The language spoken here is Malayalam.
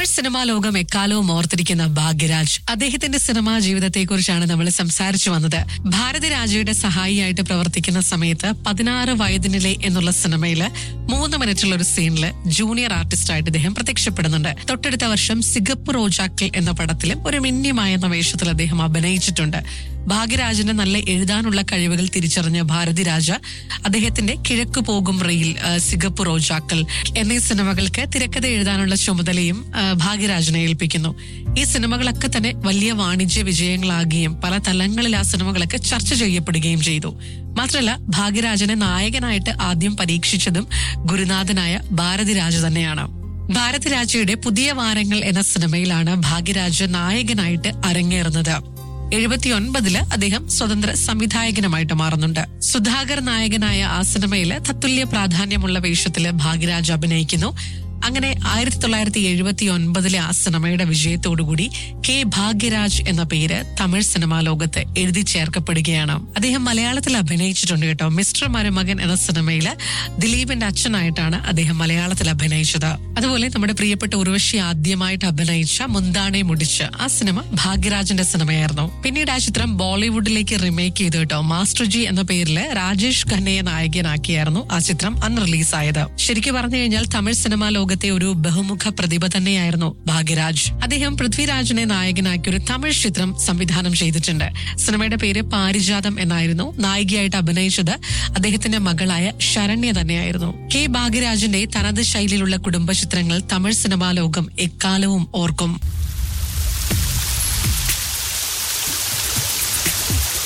തമിഴ് സിനിമാ ലോകം എക്കാലവും ഓർത്തിരിക്കുന്ന ഭാഗ്യരാജ് അദ്ദേഹത്തിന്റെ സിനിമാ ജീവിതത്തെക്കുറിച്ചാണ് നമ്മൾ സംസാരിച്ചു വന്നത് ഭാരതരാജയുടെ സഹായിയായിട്ട് പ്രവർത്തിക്കുന്ന സമയത്ത് പതിനാറ് വയതിനിലെ എന്നുള്ള സിനിമയില് മൂന്ന് മിനിറ്റുള്ള ഒരു സീനില് ജൂനിയർ ആർട്ടിസ്റ്റ് ആയിട്ട് ഇദ്ദേഹം പ്രത്യക്ഷപ്പെടുന്നുണ്ട് തൊട്ടടുത്ത വർഷം സിഗപ്പ് റോജാക്കൾ എന്ന പടത്തിലും ഒരു മിന്യമായ എന്ന വേഷത്തിൽ അദ്ദേഹം അഭിനയിച്ചിട്ടുണ്ട് ഭാഗ്യരാജന്റെ നല്ല എഴുതാനുള്ള കഴിവുകൾ തിരിച്ചറിഞ്ഞ ഭാരതിരാജ അദ്ദേഹത്തിന്റെ കിഴക്ക് പോകും റെയിൽ ആ, സിഗപ്പ് റോജാക്കൾ എന്നീ സിനിമകൾക്ക് തിരക്കഥ എഴുതാനുള്ള ചുമതലയും ആ, ഭാഗ്യരാജനെ ഏൽപ്പിക്കുന്നു ഈ സിനിമകളൊക്കെ തന്നെ വലിയ വാണിജ്യ വിജയങ്ങളാകുകയും പല തലങ്ങളിൽ ആ സിനിമകളൊക്കെ ചർച്ച ചെയ്യപ്പെടുകയും ചെയ്തു മാത്രമല്ല ഭാഗ്യരാജനെ നായകനായിട്ട് ആദ്യം പരീക്ഷിച്ചതും ഗുരുനാഥനായ ഭാരതിരാജ തന്നെയാണ് ഭാരതിരാജയുടെ പുതിയ വാരങ്ങൾ എന്ന സിനിമയിലാണ് ഭാഗ്യരാജ നായകനായിട്ട് അരങ്ങേറുന്നത് എഴുപത്തിയൊൻപതില് അദ്ദേഹം സ്വതന്ത്ര സംവിധായകനുമായിട്ട് മാറുന്നുണ്ട് സുധാകർ നായകനായ ആ സിനിമയില് തത്തുല്യ പ്രാധാന്യമുള്ള വേഷത്തില് ഭാഗ്യരാജ് അഭിനയിക്കുന്നു അങ്ങനെ ആയിരത്തി തൊള്ളായിരത്തി എഴുപത്തി ഒൻപതിലെ ആ സിനിമയുടെ വിജയത്തോടുകൂടി കെ ഭാഗ്യരാജ് എന്ന പേര് തമിഴ് സിനിമാ ലോകത്ത് എഴുതി ചേർക്കപ്പെടുകയാണ് അദ്ദേഹം മലയാളത്തിൽ അഭിനയിച്ചിട്ടുണ്ട് കേട്ടോ മിസ്റ്റർ മരുമകൻ എന്ന സിനിമയില് ദിലീപിന്റെ അച്ഛനായിട്ടാണ് അദ്ദേഹം മലയാളത്തിൽ അഭിനയിച്ചത് അതുപോലെ നമ്മുടെ പ്രിയപ്പെട്ട ഉർവശി ആദ്യമായിട്ട് അഭിനയിച്ച മുന്താണെ മുടിച്ച് ആ സിനിമ ഭാഗ്യരാജിന്റെ സിനിമയായിരുന്നു പിന്നീട് ആ ചിത്രം ബോളിവുഡിലേക്ക് റിമേക്ക് ചെയ്തു കേട്ടോ മാസ്റ്റർ ജി എന്ന പേരില് രാജേഷ് ഖന്നയെ നായകനാക്കിയായിരുന്നു ആ ചിത്രം അന്ന് റിലീസായത് ശരിക്കും പറഞ്ഞു കഴിഞ്ഞാൽ തമിഴ് സിനിമാ ലോകത്തെ ഒരു ബഹുമുഖ പ്രതിഭ തന്നെയായിരുന്നു ഭാഗ്യരാജ് അദ്ദേഹം പൃഥ്വിരാജിനെ നായകനാക്കി ഒരു തമിഴ് ചിത്രം സംവിധാനം ചെയ്തിട്ടുണ്ട് സിനിമയുടെ പേര് പാരിജാതം എന്നായിരുന്നു നായികയായിട്ട് അഭിനയിച്ചത് അദ്ദേഹത്തിന്റെ മകളായ ശരണ്യ തന്നെയായിരുന്നു കെ ഭാഗ്യരാജിന്റെ തനത് ശൈലിയിലുള്ള കുടുംബ ചിത്രങ്ങൾ തമിഴ് സിനിമാ ലോകം എക്കാലവും ഓർക്കും